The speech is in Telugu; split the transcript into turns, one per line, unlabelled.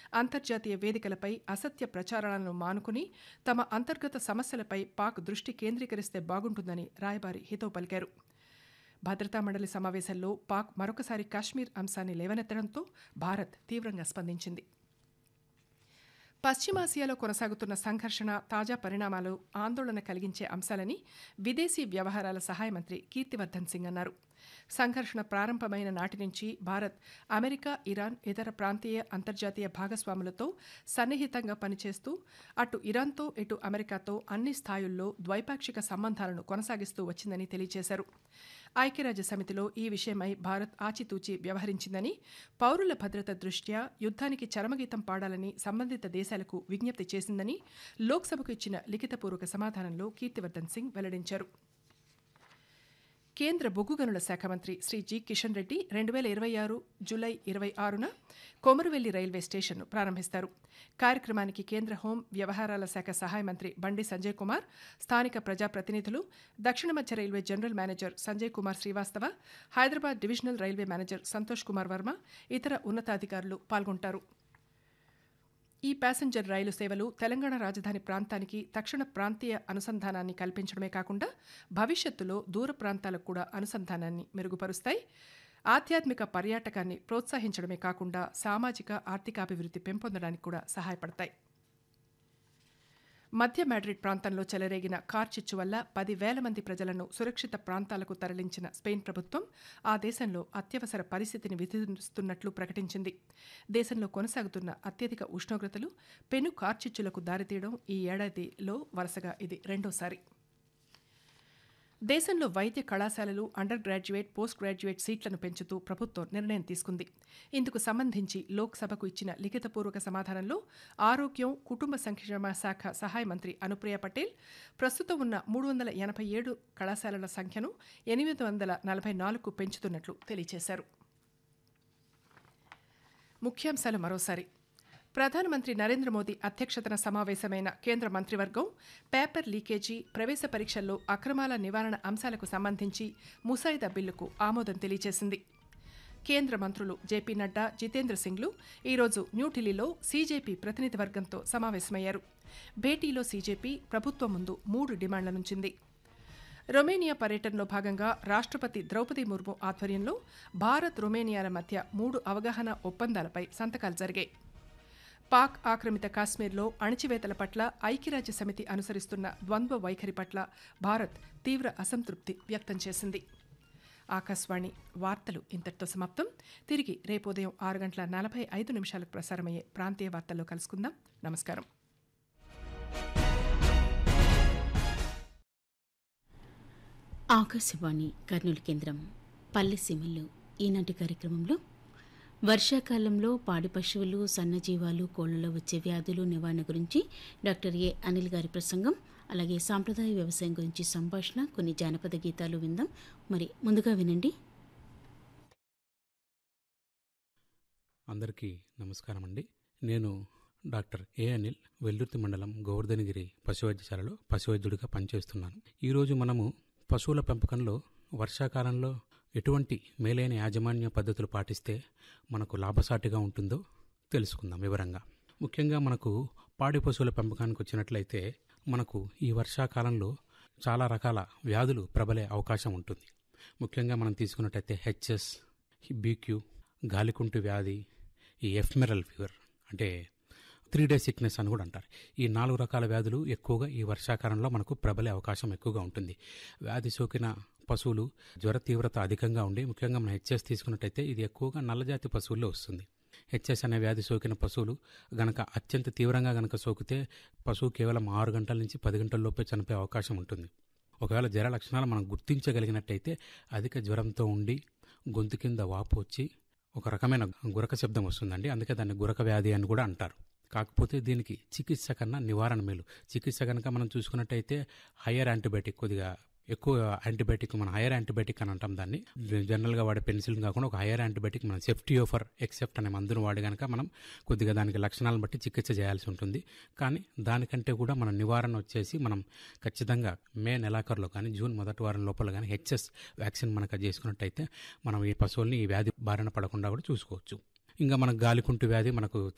అంతర్జాతీయ వేదికలపై అసత్య ప్రచారాలను మానుకుని తమ అంతర్గత సమస్యలపై పాక్ దృష్టి కేంద్రీకరిస్తే బాగుంటుందని రాయబారి హితవు పలికారు భద్రతా మండలి సమావేశంలో పాక్ మరొకసారి కాశ్మీర్ అంశాన్ని లేవనెత్తడంతో భారత్ తీవ్రంగా స్పందించింది పశ్చిమాసియాలో కొనసాగుతున్న సంఘర్షణ తాజా పరిణామాలు ఆందోళన కలిగించే అంశాలని విదేశీ వ్యవహారాల సహాయ మంత్రి కీర్తివర్ధన్ సింగ్ అన్నారు సంఘర్షణ ప్రారంభమైన నాటి నుంచి భారత్ అమెరికా ఇరాన్ ఇతర ప్రాంతీయ అంతర్జాతీయ భాగస్వాములతో సన్నిహితంగా పనిచేస్తూ అటు ఇరాన్తో ఇటు అమెరికాతో అన్ని స్థాయిల్లో ద్వైపాక్షిక సంబంధాలను కొనసాగిస్తూ వచ్చిందని తెలియజేశారు ఐక్యరాజ్య సమితిలో ఈ విషయమై భారత్ ఆచితూచి వ్యవహరించిందని పౌరుల భద్రత దృష్ట్యా యుద్ధానికి చరమగీతం పాడాలని సంబంధిత దేశాలకు విజ్ఞప్తి చేసిందని లోక్సభకు ఇచ్చిన లిఖితపూర్వక సమాధానంలో కీర్తివర్ధన్ సింగ్ వెల్లడించారు కేంద్ర బొగ్గు గనుల శాఖ మంత్రి శ్రీ జి కిషన్ రెడ్డి రెండు వేల ఇరవై ఆరు జూలై ఇరవై ఆరున కొమరవెల్లి రైల్వే స్టేషన్ను ప్రారంభిస్తారు కార్యక్రమానికి కేంద్ర హోం వ్యవహారాల శాఖ సహాయ మంత్రి బండి సంజయ్ కుమార్ స్థానిక ప్రజాప్రతినిధులు దక్షిణ మధ్య railway general manager Sanjay Kumar Srivastava Hyderabad divisional railway manager Santosh Kumar Varma ఇతర ఉన్నతాధికారులు పాల్గొంటారు ఈ ప్యాసింజర్ రైలు సేవలు తెలంగాణ రాజధాని ప్రాంతానికి తక్షణ ప్రాంతీయ అనుసంధానాన్ని కల్పించడమే కాకుండా భవిష్యత్తులో దూర ప్రాంతాలకు కూడా అనుసంధానాన్ని మెరుగుపరుస్తాయి ఆధ్యాత్మిక పర్యాటకాన్ని ప్రోత్సహించడమే కాకుండా సామాజిక ఆర్థికాభివృద్ధి పెంపొందడానికి కూడా సహాయపడతాయి మధ్య మాడ్రిడ్ ప్రాంతంలో చెలరేగిన కార్చిచ్చు వల్ల పదివేల మంది ప్రజలను సురక్షిత ప్రాంతాలకు తరలించిన స్పెయిన్ ప్రభుత్వం ఆ దేశంలో అత్యవసర పరిస్థితిని విధిస్తున్నట్లు ప్రకటించింది దేశంలో కొనసాగుతున్న అత్యధిక ఉష్ణోగ్రతలు పెను కార్చిచ్చులకు దారితీయడం ఈ ఏడాదిలో వరుసగా ఇది రెండోసారి దేశంలో వైద్య కళాశాలలు అండర్ గ్రాడ్యుయేట్ పోస్ట్ గ్రాడ్యుయేట్ సీట్లను పెంచుతూ ప్రభుత్వం నిర్ణయం తీసుకుంది ఇందుకు సంబంధించి లోక్సభకు ఇచ్చిన లిఖితపూర్వక సమాధానంలో ఆరోగ్యం కుటుంబ సంక్షేమ శాఖ సహాయ మంత్రి అనుప్రియ పటేల్ ప్రస్తుతం ఉన్న మూడు వందల ఎనభై ఏడు కళాశాలల సంఖ్యను ఎనిమిది వందల నలభై నాలుగు పెంచుతున్నట్లు తెలియజేశారు ముఖ్యాంశాలు మరోసారి ప్రధానమంత్రి నరేంద్ర మోదీ అధ్యక్షతన సమావేశమైన కేంద్ర మంత్రివర్గం పేపర్ లీకేజీ ప్రవేశ పరీక్షల్లో అక్రమాల నివారణ అంశాలకు సంబంధించి ముసాయిదా బిల్లుకు ఆమోదం తెలియజేసింది కేంద్ర మంత్రులు జేపీ నడ్డా జితేంద్ర సింగ్లు ఈరోజు న్యూఢిల్లీలో సీజేపీ ప్రతినిధి వర్గంతో సమావేశమయ్యారు భేటీలో సీజేపీ ప్రభుత్వం ముందు మూడు డిమాండ్ల నుంచింది రొమేనియా పర్యటనలో భాగంగా రాష్ట్రపతి ద్రౌపది ముర్ము ఆధ్వర్యంలో భారత్ రొమేనియాల మధ్య మూడు అవగాహన ఒప్పందాలపై సంతకాలు జరిగాయి పాక్ ఆక్రమిత కాశ్మీర్లో అణచివేతల పట్ల ఐక్యరాజ్య సమితి అనుసరిస్తున్న ద్వంద్వ వైఖరి పట్ల భారత్ తీవ్ర అసంతృప్తి వ్యక్తం చేసింది ఆకాశవాణి వార్తలు ఇంతటితో సమాప్తం తిరిగి రేపు ఉదయం ఆరు గంటల నలభై ఐదు నిమిషాలకు ప్రసారమయ్యే ప్రాంతీయ వార్తల్లో కలుసుకుందాం నమస్కారం
ఆకాశవాణి కర్నూలు కేంద్రం పల్లె సీమలు ఈనాటి కార్యక్రమంలో వర్షాకాలంలో పాడి పశువులు సన్నజీవాలు కోళ్లలో వచ్చే వ్యాధులు నివారణ గురించి డాక్టర్ ఏ అనిల్ గారి ప్రసంగం అలాగే సాంప్రదాయ వ్యవసాయం గురించి సంభాషణ కొన్ని జానపద గీతాలు విందాం మరి ముందుగా వినండి
అందరికీ నమస్కారం అండి నేను డాక్టర్ ఏ అనిల్ వెల్లుర్తి మండలం గోవర్ధనగిరి పశువైద్యశాలలో పశువైద్యుడిగా పనిచేస్తున్నాను ఈరోజు మనము పశువుల పెంపకంలో వర్షాకాలంలో ఎటువంటి మేలైన యాజమాన్య పద్ధతులు పాటిస్తే మనకు లాభసాటిగా ఉంటుందో తెలుసుకుందాం వివరంగా ముఖ్యంగా మనకు పాడి పశువుల పెంపకానికి వచ్చినట్లయితే మనకు ఈ వర్షాకాలంలో చాలా రకాల వ్యాధులు ప్రబలే అవకాశం ఉంటుంది ముఖ్యంగా మనం తీసుకున్నట్టయితే హెచ్ఎస్ బీక్యూ గాలికుంటు వ్యాధి ఈ ఎఫ్మెరల్ ఫీవర్ అంటే త్రీ డే సిక్నెస్ అని కూడా అంటారు ఈ నాలుగు రకాల వ్యాధులు ఎక్కువగా ఈ వర్షాకాలంలో మనకు ప్రబలే అవకాశం ఎక్కువగా ఉంటుంది వ్యాధి సోకిన పశువులు జ్వర తీవ్రత అధికంగా ఉండి ముఖ్యంగా మనం హెచ్ఎస్ తీసుకున్నట్టయితే ఇది ఎక్కువగా నల్లజాతి పశువుల్లో వస్తుంది హెచ్ఎస్ అనే వ్యాధి సోకిన పశువులు గనక అత్యంత తీవ్రంగా గనక సోకితే పశువు కేవలం ఆరు గంటల నుంచి పది గంటల లోపే చనిపోయే అవకాశం ఉంటుంది ఒకవేళ జ్వర లక్షణాలు మనం గుర్తించగలిగినట్టయితే అధిక జ్వరంతో ఉండి గొంతు కింద వాపు వచ్చి ఒక రకమైన గురక శబ్దం వస్తుందండి అందుకే దాన్ని గురక వ్యాధి అని కూడా అంటారు కాకపోతే దీనికి చికిత్స కన్నా నివారణ మేలు చికిత్స కనుక మనం చూసుకున్నట్టయితే హయ్యర్ యాంటీబయాటిక్ కొద్దిగా ఎక్కువ యాంటీబయాటిక్ మనం హైయర్ యాంటీబయాటిక్ అని అంటాం దాన్ని జనరల్గా వాడే పెన్సిలిన్ కాకుండా ఒక హైయర్ యాంటీబయాటిక్ మనం సెఫ్టియోఫర్ ఎక్సెప్ట్ అనే మందును వాడి కనుక మనం కొద్దిగా దానికి లక్షణాలను బట్టి చికిత్స చేయాల్సి ఉంటుంది కానీ దానికంటే కూడా మన నివారణ వచ్చేసి మనం ఖచ్చితంగా మే నెలాఖరులో కానీ జూన్ మొదటి వారం లోపల కానీ హెచ్ఎస్ వ్యాక్సిన్ మనకు చేసుకున్నట్టయితే మనం ఈ పశువుల్ని ఈ వ్యాధి బారిన పడకుండా కూడా చూసుకోవచ్చు ఇంకా మనకు గాలికుంటు వ్యాధి మనకు